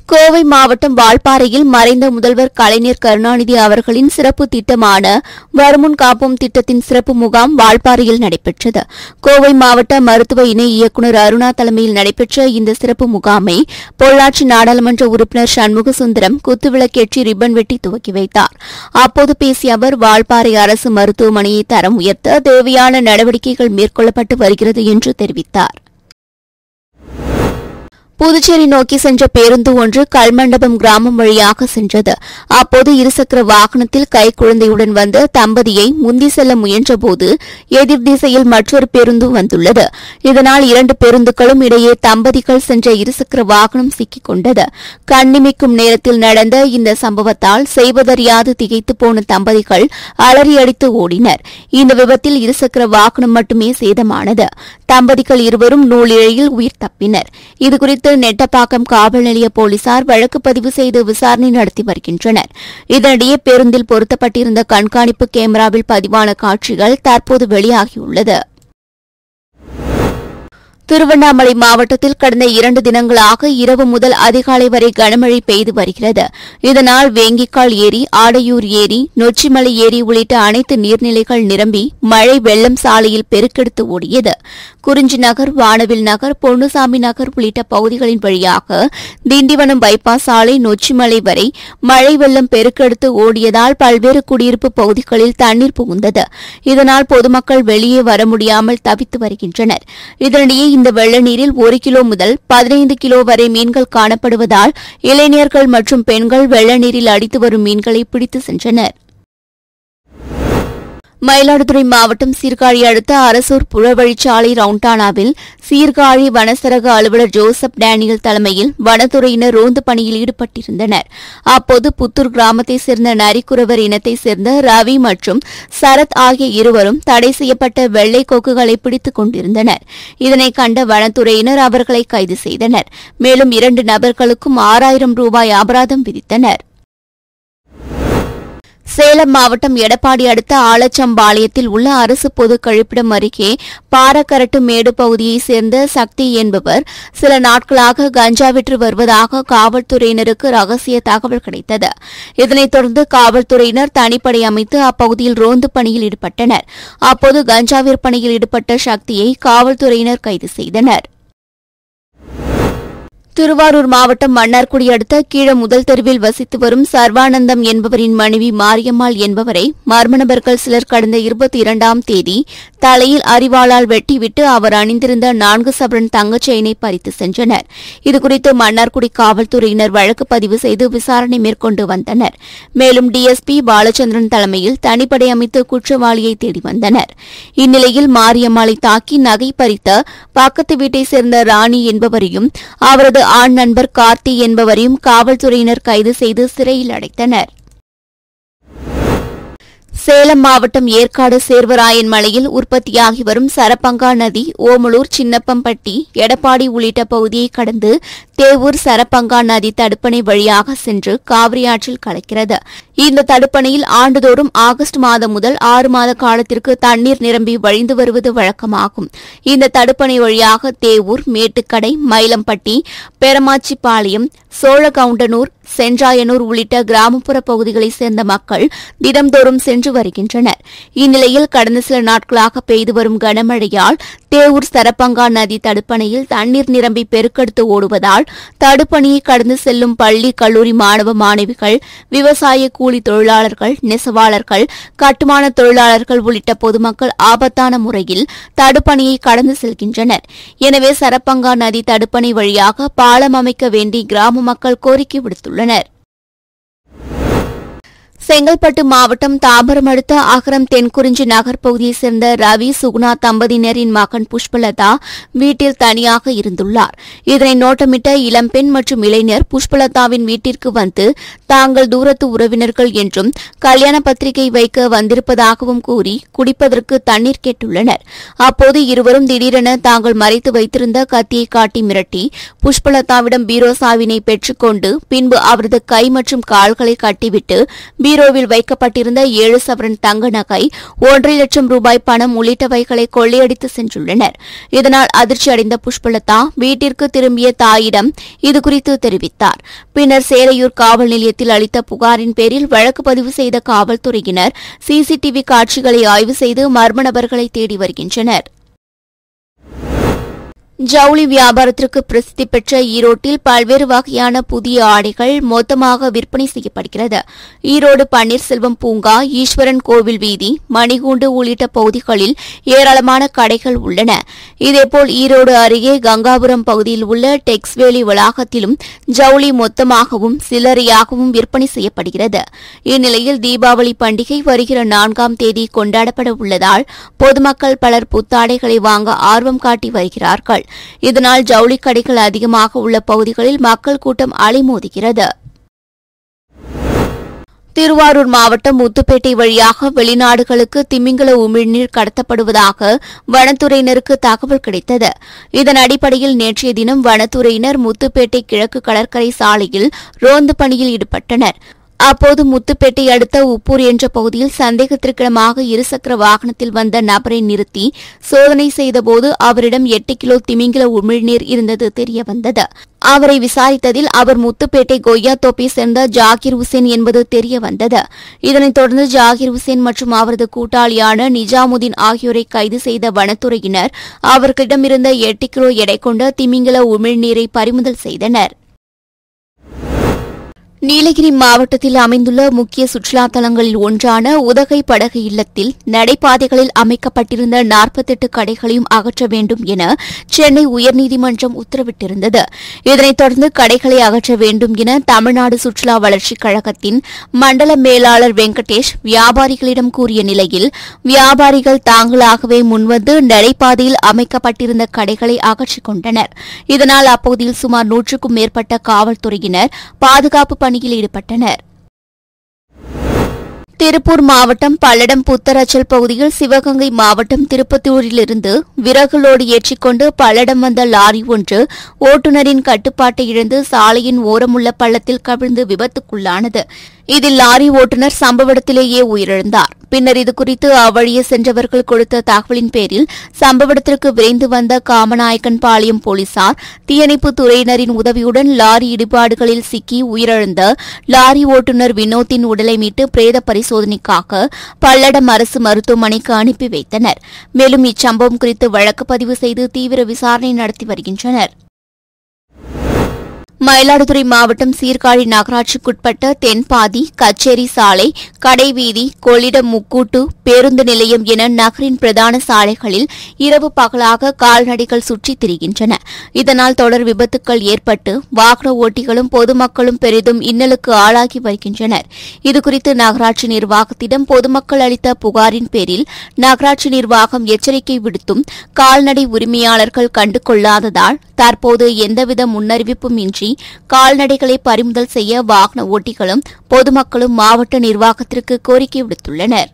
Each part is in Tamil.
கோவை மாவட்டம் வால்பாறையில் மறைந்த முதல்வர் கலைஞர் கருணாநிதி அவர்களின் சிறப்பு திட்டமான வருமுன் காப்போம் திட்டத்தின் சிறப்பு முகாம் வால்பாறையில் நடைபெற்றது கோவை மாவட்ட மருத்துவ இணை இயக்குநர் அருணா தலைமையில் நடைபெற்ற இந்த சிறப்பு முகாமை பொள்ளாச்சி நாடாளுமன்ற உறுப்பினர் சண்முக சுந்தரம் குத்துவிளக்கேற்றி ரிப்பன் வெட்டி துவக்கி வைத்தார் அப்போது பேசிய அவர் வால்பாறை அரசு மருத்துவமனையை தரம் உயர்த்த தேவையான நடவடிக்கைகள் மேற்கொள்ளப்பட்டு வருகிறது என்று தெரிவித்தார் புதுச்சேரி நோக்கி சென்ற பேருந்து ஒன்று கல்மண்டபம் கிராமம் வழியாக சென்றது அப்போது இருசக்கர வாகனத்தில் கைக்குழந்தையுடன் வந்த தம்பதியை முந்தி செல்ல முயன்றபோது எதிர் திசையில் மற்றொரு பேருந்து வந்துள்ளது இதனால் இரண்டு பேருந்துகளும் இடையே தம்பதிகள் சென்ற இருசக்கர வாகனம் சிக்கிக் கொண்டது கண்ணிமைக்கும் நேரத்தில் நடந்த இந்த சம்பவத்தால் செய்வதறியாது திகைத்து போன தம்பதிகள் அலறியடித்து ஓடினர் இந்த விபத்தில் இருசக்கர வாகனம் மட்டுமே சேதமானது தம்பதிகள் இருவரும் நூலிழையில் உயிர் தப்பினர் இதுகுறித்து நெட்டப்பாக்கம் காவல் நிலைய போலீசார் வழக்கு பதிவு செய்து விசாரணை நடத்தி வருகின்றனர் இதனிடையே பேருந்தில் பொருத்தப்பட்டிருந்த கண்காணிப்பு கேமராவில் பதிவான காட்சிகள் தற்போது வெளியாகியுள்ளது திருவண்ணாமலை மாவட்டத்தில் கடந்த இரண்டு தினங்களாக இரவு முதல் அதிகாலை வரை கனமழை பெய்து வருகிறது இதனால் வேங்கிக்கால் ஏரி ஆடையூர் ஏரி நொச்சிமலை ஏரி உள்ளிட்ட அனைத்து நீர்நிலைகள் நிரம்பி மழை வெள்ளம் சாலையில் பெருக்கெடுத்து ஓடியது குறிஞ்சி நகர் வானவில் நகர் பொன்னுசாமி நகர் உள்ளிட்ட பகுதிகளின் வழியாக திண்டிவனம் பைபாஸ் சாலை நொச்சிமலை வரை மழை வெள்ளம் பெருக்கெடுத்து ஓடியதால் பல்வேறு குடியிருப்பு பகுதிகளில் தண்ணீர் புகுந்தது இதனால் பொதுமக்கள் வெளியே வர முடியாமல் தவித்து வருகின்றனர் இதனிடையே இந்த வெள்ள நீரில் ஒரு கிலோ முதல் பதினைந்து கிலோ வரை மீன்கள் காணப்படுவதால் இளைஞர்கள் மற்றும் பெண்கள் வெள்ள நீரில் அடித்து வரும் மீன்களை பிடித்து சென்றனர் மயிலாடுதுறை மாவட்டம் சீர்காழி அடுத்த அரசூர் புறவழிச்சாலை ரவுண்டானாவில் சீர்காழி வனசரக அலுவலர் ஜோசப் டேனியல் தலைமையில் வனத்துறையினர் ரோந்து பணியில் ஈடுபட்டிருந்தனர் அப்போது புத்தூர் கிராமத்தைச் சேர்ந்த நரிக்குறவர் இனத்தைச் சேர்ந்த ரவி மற்றும் சரத் ஆகிய இருவரும் தடை செய்யப்பட்ட வெள்ளை கொக்குகளை பிடித்துக் கொண்டிருந்தனர் இதனை கண்ட வனத்துறையினர் அவர்களை கைது செய்தனர் மேலும் இரண்டு நபர்களுக்கும் ஆறாயிரம் ரூபாய் அபராதம் விதித்தனர் சேலம் மாவட்டம் எடப்பாடி அடுத்த ஆலச்சம்பாளையத்தில் உள்ள அரசு பொது கழிப்பிடம் அருகே பாரக்கரட்டு மேடு பகுதியைச் சேர்ந்த சக்தி என்பவர் சில நாட்களாக கஞ்சா விற்று வருவதாக காவல்துறையினருக்கு ரகசிய தகவல் கிடைத்தது இதனைத் தொடர்ந்து காவல்துறையினர் தனிப்படை அமைத்து அப்பகுதியில் ரோந்து பணியில் ஈடுபட்டனர் அப்போது கஞ்சா விற்பனையில் ஈடுபட்ட சக்தியை காவல்துறையினர் கைது செய்தனர் திருவாரூர் மாவட்டம் மன்னார்குடி அடுத்த கீழ முதல் தெருவில் வசித்து வரும் சர்வானந்தம் என்பவரின் மனைவி மாரியம்மாள் என்பவரை மர்ம நபர்கள் சிலர் கடந்த இருபத்தி இரண்டாம் தேதி தலையில் அரிவாளால் வெட்டிவிட்டு அவர் அணிந்திருந்த நான்கு சவரன் தங்கச் செயினை பறித்து சென்றனர் இதுகுறித்து மன்னார்குடி காவல்துறையினர் வழக்கு பதிவு செய்து விசாரணை மேற்கொண்டு வந்தனர் மேலும் டிஎஸ்பி பாலச்சந்திரன் தலைமையில் தனிப்படை அமைத்து குற்றவாளியை தேடி வந்தனர் இந்நிலையில் மாரியம்மாளை தாக்கி நகை பறித்த பக்கத்து வீட்டைச் சேர்ந்த ராணி என்பவரையும் அவரது ஆண் நண்பர் கார்த்தி என்பவரையும் காவல்துறையினர் கைது செய்து சிறையில் அடைத்தனர் சேலம் மாவட்டம் ஏற்காடு சேர்வராயன் மலையில் உற்பத்தியாகி வரும் சரப்பங்கா நதி ஓமலூர் சின்னப்பம்பட்டி எடப்பாடி உள்ளிட்ட பகுதியை கடந்து தேவூர் சரப்பங்கா நதி தடுப்பணை வழியாக சென்று காவிரி ஆற்றில் கலக்கிறது இந்த தடுப்பணையில் ஆண்டுதோறும் ஆகஸ்ட் மாதம் முதல் ஆறு மாத காலத்திற்கு தண்ணீர் நிரம்பி வழிந்து வருவது வழக்கமாகும் இந்த தடுப்பணை வழியாக தேவூர் மேட்டுக்கடை மயிலம்பட்டி பெரமாச்சிப்பாளையம் சோழகவுண்டனூர் சென்றாயனூர் உள்ளிட்ட கிராமப்புற பகுதிகளைச் சேர்ந்த மக்கள் தினம்தோறும் சென்று வருகின்றனர் இந்நிலையில் கடந்த சில நாட்களாக பெய்து வரும் கனமழையால் தேவூர் சரப்பங்கா நதி தடுப்பணையில் தண்ணீர் நிரம்பி பெருக்கெடுத்து ஓடுவதால் தடுப்பணையை கடந்து செல்லும் பள்ளி கல்லூரி மாணவ மாணவிகள் விவசாய கூலி தொழிலாளர்கள் நெசவாளர்கள் கட்டுமான தொழிலாளர்கள் உள்ளிட்ட பொதுமக்கள் ஆபத்தான முறையில் தடுப்பணையை கடந்து செல்கின்றனர் எனவே சரப்பங்கா நதி தடுப்பணை வழியாக பாலம் அமைக்க வேண்டி கிராம மக்கள் கோரிக்கை விடுத்துள்ளனர் செங்கல்பட்டு மாவட்டம் தாம்பரம் அடுத்த அகரம் தென்குறிஞ்சி நகர் பகுதியைச் சேர்ந்த ரவி சுகுணா தம்பதியினரின் மகன் புஷ்பலதா வீட்டில் தனியாக இருந்துள்ளார் இதனை நோட்டமிட்ட இளம்பெண் மற்றும் இளைஞர் புஷ்பலதாவின் வீட்டிற்கு வந்து தாங்கள் தூரத்து உறவினர்கள் என்றும் கல்யாண பத்திரிகை வைக்க வந்திருப்பதாகவும் கூறி குடிப்பதற்கு தண்ணீர் கேட்டுள்ளனர் அப்போது இருவரும் திடீரென தாங்கள் மறைத்து வைத்திருந்த கத்தியை காட்டி மிரட்டி புஷ்பலதாவிடம் பீரோ சாவினை பெற்றுக்கொண்டு பின்பு அவரது கை மற்றும் கால்களை கட்டிவிட்டு பீரோ பீரோவில் வைக்கப்பட்டிருந்த ஏழு சவரன் தங்க நகை ஒன்றரை லட்சம் ரூபாய் பணம் உள்ளிட்டவைகளை கொள்ளையடித்து சென்றுள்ளனர் இதனால் அதிர்ச்சி அடைந்த புஷ்பலதா வீட்டிற்கு திரும்பிய தாயிடம் இதுகுறித்து தெரிவித்தார் பின்னர் சேலையூர் காவல் நிலையத்தில் அளித்த புகாரின் பேரில் வழக்கு பதிவு செய்த காவல்துறையினர் சிசிடிவி காட்சிகளை ஆய்வு செய்து மர்ம நபர்களை தேடி வருகின்றனர் ஜவுளி வியாபாரத்திற்கு பிரசித்தி பெற்ற ஈரோட்டில் பல்வேறு வகையான புதிய ஆடைகள் மொத்தமாக விற்பனை செய்யப்படுகிறது ஈரோடு பன்னீர்செல்வம் பூங்கா ஈஸ்வரன் கோவில் வீதி மணிகூண்டு உள்ளிட்ட பகுதிகளில் ஏராளமான கடைகள் உள்ளன இதேபோல் ஈரோடு அருகே கங்காபுரம் பகுதியில் உள்ள டெக்ஸ்வேலி வளாகத்திலும் ஜவுளி மொத்தமாகவும் சில்லறையாகவும் விற்பனை செய்யப்படுகிறது இந்நிலையில் தீபாவளி பண்டிகை வருகிற நான்காம் தேதி கொண்டாடப்பட உள்ளதால் பொதுமக்கள் பலர் புத்தாடைகளை வாங்க ஆர்வம் காட்டி வருகிறார்கள் இதனால் ஜவுளி கடைகள் அதிகமாக உள்ள பகுதிகளில் மக்கள் கூட்டம் அலைமோதுகிறது திருவாரூர் மாவட்டம் முத்துப்பேட்டை வழியாக வெளிநாடுகளுக்கு திமிங்கல உமிழ்நீர் கடத்தப்படுவதாக வனத்துறையினருக்கு தகவல் கிடைத்தது இதன் அடிப்படையில் நேற்றைய தினம் வனத்துறையினர் முத்துப்பேட்டை கிழக்கு கடற்கரை சாலையில் ரோந்து பணியில் ஈடுபட்டனர் அப்போது முத்துப்பேட்டை அடுத்த உப்பூர் என்ற பகுதியில் சந்தேகத்திற்கிடமாக இருசக்கர வாகனத்தில் வந்த நபரை நிறுத்தி சோதனை செய்தபோது அவரிடம் எட்டு கிலோ திமிங்கில உமிழ்நீர் இருந்தது தெரியவந்தது அவரை விசாரித்ததில் அவர் முத்துப்பேட்டை கொய்யா தோப்பை சேர்ந்த ஜாகிர் ஹுசேன் என்பது தெரியவந்தது இதனைத் தொடர்ந்து ஜாகிர் ஹுசேன் மற்றும் அவரது கூட்டாளியான நிஜாமுதீன் ஆகியோரை கைது செய்த வனத்துறையினர் அவர்களிடமிருந்த எட்டு கிலோ எடை கொண்ட திமிங்கில உமிழ்நீரை பறிமுதல் செய்தனர் நீலகிரி மாவட்டத்தில் அமைந்துள்ள முக்கிய சுற்றுலா தலங்களில் ஒன்றான உதகை படகு இல்லத்தில் நடைபாதைகளில் அமைக்கப்பட்டிருந்த நாற்பத்தெட்டு கடைகளையும் அகற்ற வேண்டும் என சென்னை உயர்நீதிமன்றம் உத்தரவிட்டிருந்தது இதனைத் தொடர்ந்து கடைகளை அகற்ற வேண்டும் என தமிழ்நாடு சுற்றுலா வளர்ச்சிக் கழகத்தின் மண்டல மேலாளர் வெங்கடேஷ் வியாபாரிகளிடம் கூறிய நிலையில் வியாபாரிகள் தாங்களாகவே முன்வந்து நடைபாதையில் அமைக்கப்பட்டிருந்த கடைகளை அகற்றிக் கொண்டனர் இதனால் அப்பகுதியில் சுமார் நூற்றுக்கும் மேற்பட்ட காவல்துறையினர் பாதுகாப்பு பணியில் ஈடுபட்டனர் திருப்பூர் மாவட்டம் பல்லடம் புத்தரச்சல் பகுதியில் சிவகங்கை மாவட்டம் திருப்பத்தூரிலிருந்து விறகு லோடு ஏற்றிக்கொண்டு பல்லடம் வந்த லாரி ஒன்று ஓட்டுநரின் கட்டுப்பாட்டை இழந்து சாலையின் ஓரமுள்ள பள்ளத்தில் கவிழ்ந்து விபத்துக்குள்ளானது இதில் லாரி ஓட்டுநர் சம்பவ இடத்திலேயே உயிரிழந்தார் பின்னர் இதுகுறித்து அவ்வழியே சென்றவர்கள் கொடுத்த தகவலின் பேரில் சம்பவ இடத்திற்கு விரைந்து வந்த காமநாயக்கன் பாளையம் போலீசார் தீயணைப்பு துறையினரின் உதவியுடன் லாரி இடிபாடுகளில் சிக்கி உயிரிழந்த லாரி ஓட்டுநர் வினோத்தின் உடலை மீட்டு பிரேத பரிசோதனைக்காக பல்லடம் அரசு மருத்துவமனைக்கு அனுப்பி வைத்தனர் மேலும் இச்சம்பவம் குறித்து வழக்கு பதிவு செய்து தீவிர விசாரணை நடத்தி வருகின்றனர் மயிலாடுதுறை மாவட்டம் சீர்காழி நகராட்சிக்குட்பட்ட தென்பாதி கச்சேரி சாலை கடைவீதி கொள்ளிடம் முக்கூட்டு பேருந்து நிலையம் என நகரின் பிரதான சாலைகளில் இரவு பகலாக கால்நடைகள் சுற்றித் திரிகின்றன இதனால் தொடர் விபத்துக்கள் ஏற்பட்டு வாகன ஓட்டிகளும் பொதுமக்களும் பெரிதும் இன்னலுக்கு ஆளாகி வருகின்றனர் இதுகுறித்து நகராட்சி நிர்வாகத்திடம் பொதுமக்கள் அளித்த புகாரின் பேரில் நகராட்சி நிர்வாகம் எச்சரிக்கை விடுத்தும் கால்நடை உரிமையாளர்கள் கண்டு கொள்ளாததால் தற்போது எந்தவித முன்னறிவிப்பும் இன்றி கால்நடைகளை பறிமுதல் செய்ய வாகன ஓட்டிகளும் பொதுமக்களும் மாவட்ட நிர்வாகத்திற்கு கோரிக்கை விடுத்துள்ளனர்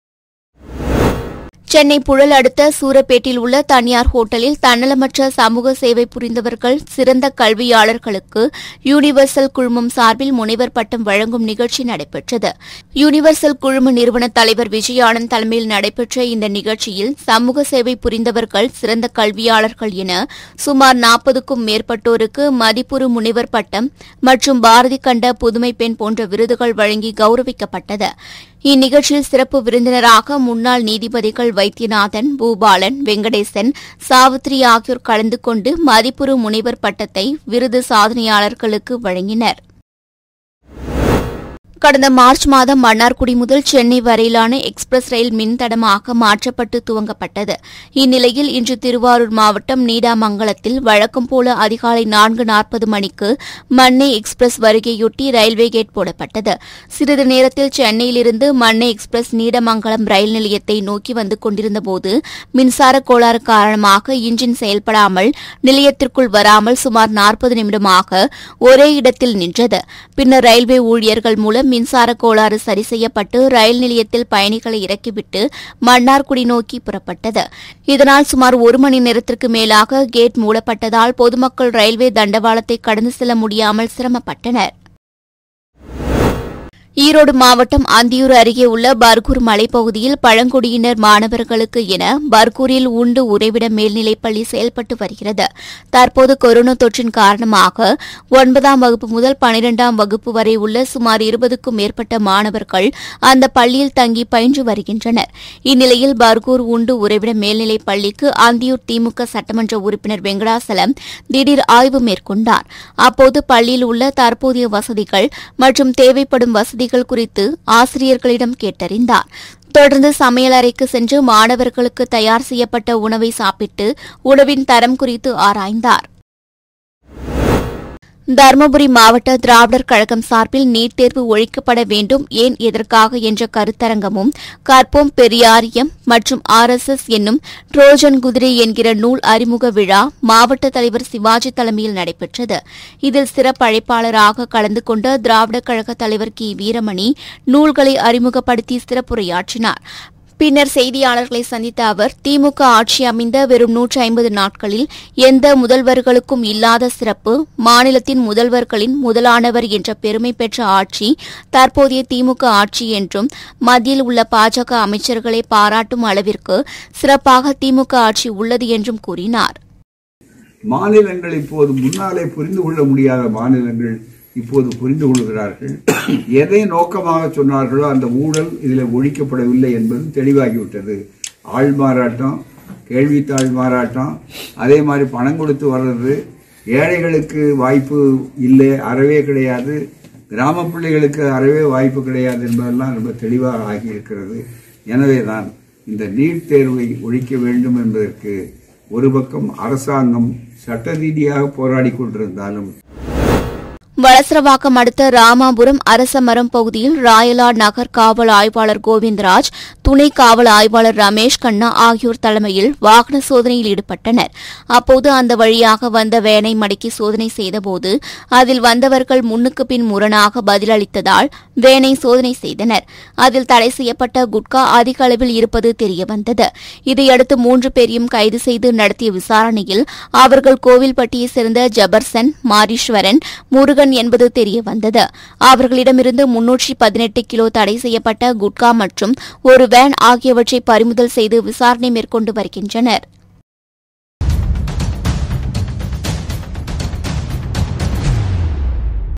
சென்னை புழல் அடுத்த சூரப்பேட்டில் உள்ள தனியார் ஹோட்டலில் தன்னலமற்ற சமூக சேவை புரிந்தவர்கள் சிறந்த கல்வியாளர்களுக்கு யூனிவர்சல் குழுமம் சார்பில் முனைவர் பட்டம் வழங்கும் நிகழ்ச்சி நடைபெற்றது யூனிவர்சல் குழும நிறுவன தலைவர் விஜயானந்த் தலைமையில் நடைபெற்ற இந்த நிகழ்ச்சியில் சமூக சேவை புரிந்தவர்கள் சிறந்த கல்வியாளர்கள் என சுமார் நாற்பதுக்கும் மேற்பட்டோருக்கு மதிப்புறு முனைவர் பட்டம் மற்றும் பாரதி கண்ட புதுமை பெண் போன்ற விருதுகள் வழங்கி கௌரவிக்கப்பட்டது இந்நிகழ்ச்சியில் சிறப்பு விருந்தினராக முன்னாள் நீதிபதிகள் வைத்தியநாதன் பூபாலன் வெங்கடேசன் சாவித்ரி ஆகியோர் கலந்து கொண்டு மதிப்புறு முனைவர் பட்டத்தை விருது சாதனையாளர்களுக்கு வழங்கினர் கடந்த மார்ச் மாதம் மன்னார்குடி முதல் சென்னை வரையிலான எக்ஸ்பிரஸ் ரயில் மின்தடமாக மாற்றப்பட்டு துவங்கப்பட்டது இந்நிலையில் இன்று திருவாரூர் மாவட்டம் நீடாமங்கலத்தில் வழக்கம் போல அதிகாலை நான்கு நாற்பது மணிக்கு மண்ணை எக்ஸ்பிரஸ் வருகையொட்டி ரயில்வே கேட் போடப்பட்டது சிறிது நேரத்தில் சென்னையிலிருந்து மண்ணை எக்ஸ்பிரஸ் நீடமங்கலம் ரயில் நிலையத்தை நோக்கி வந்து கொண்டிருந்தபோது மின்சார கோளாறு காரணமாக இன்ஜின் செயல்படாமல் நிலையத்திற்குள் வராமல் சுமார் நாற்பது நிமிடமாக ஒரே இடத்தில் நின்றது பின்னர் ரயில்வே ஊழியர்கள் மூலம் மின்சார கோளாறு சரி செய்யப்பட்டு ரயில் நிலையத்தில் பயணிகளை இறக்கிவிட்டு மன்னார்குடி நோக்கி புறப்பட்டது இதனால் சுமார் ஒரு மணி நேரத்திற்கு மேலாக கேட் மூடப்பட்டதால் பொதுமக்கள் ரயில்வே தண்டவாளத்தை கடந்து செல்ல முடியாமல் சிரமப்பட்டனர் ஈரோடு மாவட்டம் அந்தியூர் அருகே உள்ள பர்கூர் மலைப்பகுதியில் பழங்குடியினர் மாணவர்களுக்கு என பர்கூரில் உண்டு உறைவிட மேல்நிலைப்பள்ளி செயல்பட்டு வருகிறது தற்போது கொரோனா தொற்றின் காரணமாக ஒன்பதாம் வகுப்பு முதல் பனிரெண்டாம் வகுப்பு வரை உள்ள சுமார் இருபதுக்கும் மேற்பட்ட மாணவர்கள் அந்த பள்ளியில் தங்கி பயின்று வருகின்றனர் இந்நிலையில் பர்கூர் உண்டு உறைவிட மேல்நிலைப் பள்ளிக்கு அந்தியூர் திமுக சட்டமன்ற உறுப்பினர் வெங்கடாசலம் திடீர் ஆய்வு மேற்கொண்டார் அப்போது பள்ளியில் உள்ள தற்போதைய வசதிகள் மற்றும் தேவைப்படும் வசதிகள் குறித்து ஆசிரியர்களிடம் கேட்டறிந்தார் தொடர்ந்து சமையலறைக்கு சென்று மாணவர்களுக்கு தயார் செய்யப்பட்ட உணவை சாப்பிட்டு உணவின் தரம் குறித்து ஆராய்ந்தார் தருமபுரி மாவட்ட திராவிடர் கழகம் சார்பில் நீட் தேர்வு ஒழிக்கப்பட வேண்டும் ஏன் எதற்காக என்ற கருத்தரங்கமும் கற்போம் பெரியாரியம் மற்றும் ஆர் எஸ் எஸ் என்னும் ட்ரோஜன் குதிரை என்கிற நூல் அறிமுக விழா மாவட்ட தலைவர் சிவாஜி தலைமையில் நடைபெற்றது இதில் சிறப்பு அழைப்பாளராக கலந்து கொண்ட திராவிடர் கழக தலைவர் கி வீரமணி நூல்களை அறிமுகப்படுத்தி சிறப்புரையாற்றினார் பின்னர் செய்தியாளர்களை சந்தித்த அவர் திமுக ஆட்சி அமைந்த வெறும் நூற்றி ஐம்பது நாட்களில் எந்த முதல்வர்களுக்கும் இல்லாத சிறப்பு மாநிலத்தின் முதல்வர்களின் முதலானவர் என்ற பெருமை பெற்ற ஆட்சி தற்போதைய திமுக ஆட்சி என்றும் மத்தியில் உள்ள பாஜக அமைச்சர்களை பாராட்டும் அளவிற்கு சிறப்பாக திமுக ஆட்சி உள்ளது என்றும் கூறினார் மாநிலங்கள் இப்போது முன்னாலே புரிந்து கொள்ள முடியாத மாநிலங்கள் இப்போது புரிந்து கொள்கிறார்கள் எதை நோக்கமாக சொன்னார்களோ அந்த ஊழல் இதில் ஒழிக்கப்படவில்லை என்பது தெளிவாகிவிட்டது ஆள் மாறாட்டம் கேள்வித்தாள் மாறாட்டம் அதே மாதிரி பணம் கொடுத்து வர்றது ஏழைகளுக்கு வாய்ப்பு இல்லை அறவே கிடையாது கிராம பிள்ளைகளுக்கு அறவே வாய்ப்பு கிடையாது என்பதெல்லாம் ரொம்ப தெளிவாக ஆகியிருக்கிறது எனவே தான் இந்த நீட் தேர்வை ஒழிக்க வேண்டும் என்பதற்கு ஒரு பக்கம் அரசாங்கம் சட்ட ரீதியாக போராடி கொண்டிருந்தாலும் வளசரவாக்கம் அடுத்த ராமாபுரம் அரசமரம் பகுதியில் ராயலா நகர் காவல் ஆய்வாளர் கோவிந்தராஜ் துணை காவல் ஆய்வாளர் ரமேஷ் கண்ணா ஆகியோர் தலைமையில் வாகன சோதனையில் ஈடுபட்டனர் அப்போது அந்த வழியாக வந்த வேனை மடக்கி சோதனை செய்தபோது அதில் வந்தவர்கள் முன்னுக்கு பின் முரணாக பதிலளித்ததால் வேனை சோதனை செய்தனர் அதில் தடை செய்யப்பட்ட குட்கா அதிக அளவில் இருப்பது தெரியவந்தது இதையடுத்து மூன்று பேரையும் கைது செய்து நடத்திய விசாரணையில் அவர்கள் கோவில்பட்டியைச் சேர்ந்த ஜபர்சன் மாரீஸ்வரன் முருகன் என்பது தெரியவந்தது அவர்களிடமிருந்து முன்னூற்றி பதினெட்டு கிலோ தடை செய்யப்பட்ட குட்கா மற்றும் ஒரு வேன் ஆகியவற்றை பறிமுதல் செய்து விசாரணை மேற்கொண்டு வருகின்றனர்